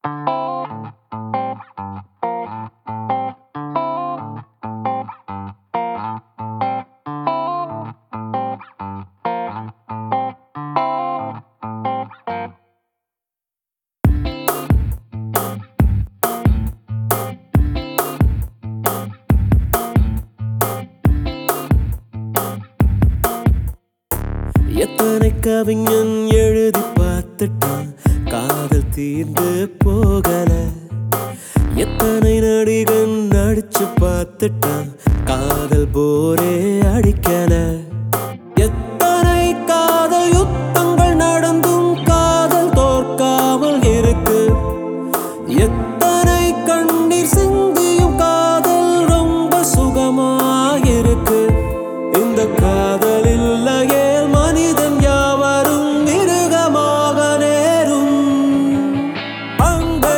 எத்தனை கவிஞன் எழுதி பார்த்துட்டான் காதல் தீர்ந்து போகல எத்தனை நடிகன் நடிச்சு பார்த்துட்டான் காதல் போரே அடிக்கல எத்தனை காதல் யுத்தங்கள் நடந்தும் காதல் தோற்காமல் இருக்கு எத்தனை கண்ணீர் சிந்தியும் காதல் ரொம்ப சுகமாயிருக்கு இந்த காதல் இல்லையே மனிதன் யாவரும் மிருகமாக நேரும் அன்பே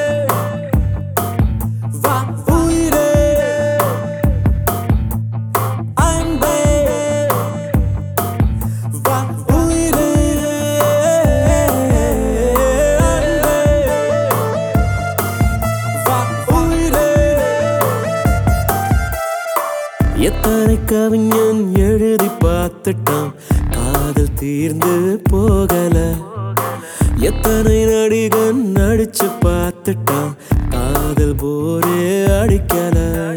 வா உயிரே அன்பே வா உயிரே அன்பே வா உயிரே எத்தனை கவிஞன் எழுதி பார்த்துட்டான் காதல் தீர்ந்து போகல எத்தனை நடிகன் நடிச்சு பார்த்துட்டான் காதல் போரே அடிக்கல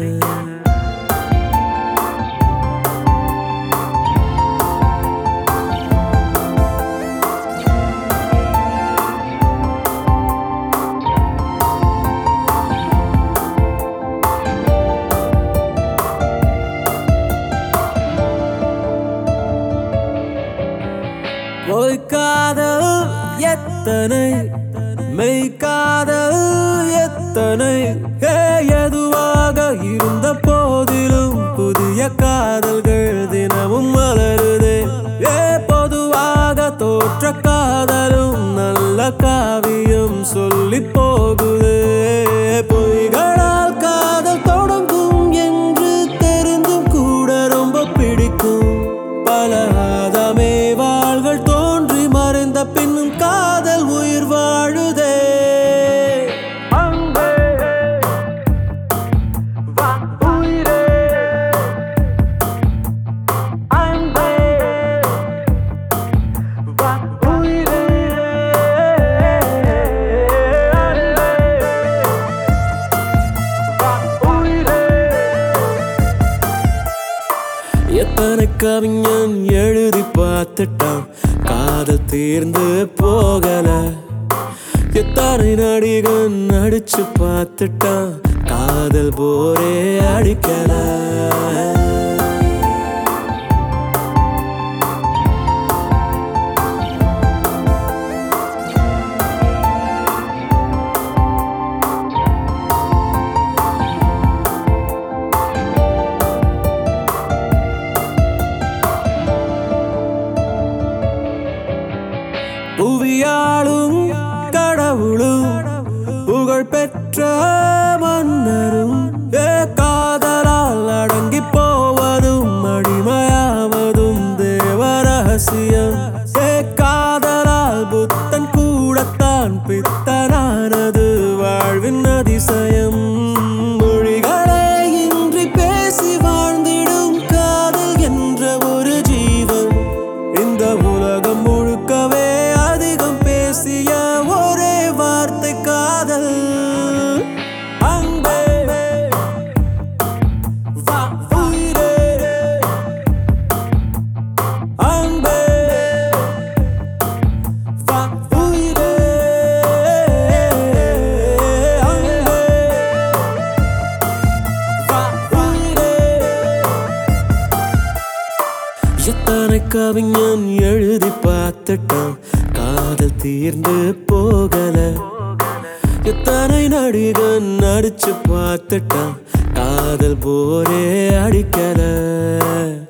பொய் காதல் எத்தனை மெய் காதல் எத்தனை ஏ, எதுவாக இருந்த போதிலும் புதிய காதல்கள் தினமும் மலருதே ஏ பொதுவாக தோற்ற காதலும் நல்ல காவியம் சொல்லி போகுதே பொய்களால் காதல் தொடங்கும் என்று தெரிந்தும் கூட ரொம்ப பிடிக்கும் பல ஆதாமே வாள்கள் தோன்றி மறைந்த பின்னும் காதல் உயிர் வாழுதே அன்பே, வா உயிரே. அன்பே, வா உயிரே. அன்பே, வா உயிரே. எத்தனை கவிஞன் எழுதி பார்த்துட்டான் காதல் தீர்ந்து போகல எத்தனை நடிகன் நடிச்சு பார்த்துட்டான் காதல் போரே அடிக்கல புவியாளும் கடவுளும் புகழ் பெற்ற மன்னரும் ஏ காதலால் அடங்கி போவதும் அடிமையாவதும் தேவ ரகசியம் ஏ காதலால் புத்தன் கூடத்தான் பித்தனானது வாழ்வின் அதிசயம் மொழிகளே இன்றி பேசி வாழ்ந்திடும் காதல் என்ற ஒரு ஜீவன் இந்த உலகம் முழுக்கவே அதிகம் பேசிய ஒரே வார்த்தை காதல் அன்பே வா உயிரே அன்பே வா உயிரே அன்பே வா உயிரே எத்தனை கவிஞன் எழுதி பார்த்துட்டான் காதல் தீர்ந்து போகல எத்தனை நடிகன் நடிச்சு பார்த்துட்டான் காதல் போரே அடிக்கல